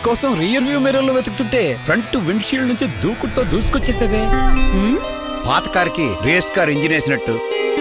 నీకోసం rear view mirror లో వెతుకుతుంటే front windshield నుంచి దూకుడుతో దూసుకొచ్చేసేవే హ్మ్? పాత కార్కి రేస్ కార్ ఇంజిన్ వేసినట్టు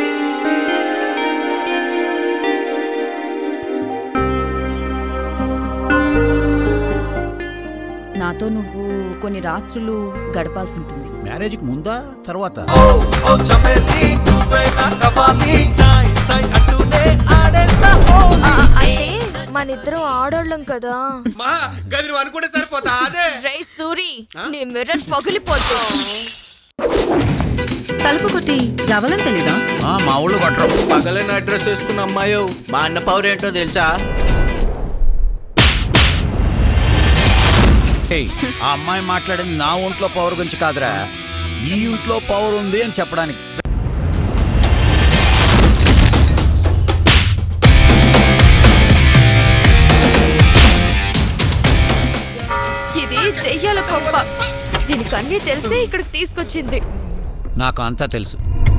నాతో నువ్వు కొన్ని రాత్రులు గడపాల్సి ఉంటుంది మ్యారేజ్కి ముందా తర్వాత ఓ చమేలి నువ్వే నా కవాలి సాయ్ సాయ్ అంటూనే ఆడేస్తా హోలీ అంటే మన ఇద్దరం ఆడోళ్ళం కదా మా గది నువ్వు అనుకుంటే సరిపోతా అదే రై సూరి నీ మిర్రర్ పగిలిపోతుంది తలుపు కొట్టి రవలం తెలీదా ఆ, మా ఊళ్ళో కొట్టరు పగలైన అడ్రస్ వేసుకున్న అమ్మాయో మా అన్న పవర్ ఏంటో తెలుసా ఏయ్, ఆ అమ్మాయి మాట్లాడింది నా ఒంట్లో పవర్ గురించి కాదురా ఈ ఇంట్లో పవర్ ఉంది అని చెప్పడానికి ఇది దెయ్యాల కొంప దీనికి అన్ని తెలిసే ఇక్కడికి తీసుకొచ్చింది నాకు అంతా తెలుసు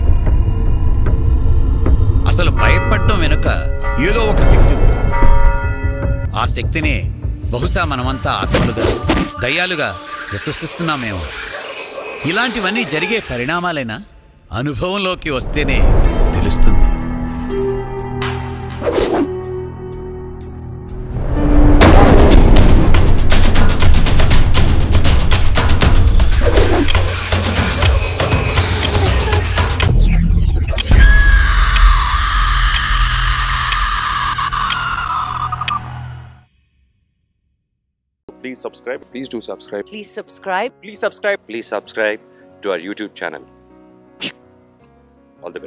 అసలు భయపడడం వెనుక ఏదో ఒక శక్తి ఉంది ఆ శక్తిని బహుశా మనమంతా ఆత్మలుగా దయ్యాలుగా విశ్వసిస్తున్నామేమో ఇలాంటివన్నీ జరిగే పరిణామాలైనా అనుభవంలోకి వస్తేనే తెలుస్తుంది please subscribe please do subscribe Please subscribe. please subscribe please subscribe to our youtube channel all the best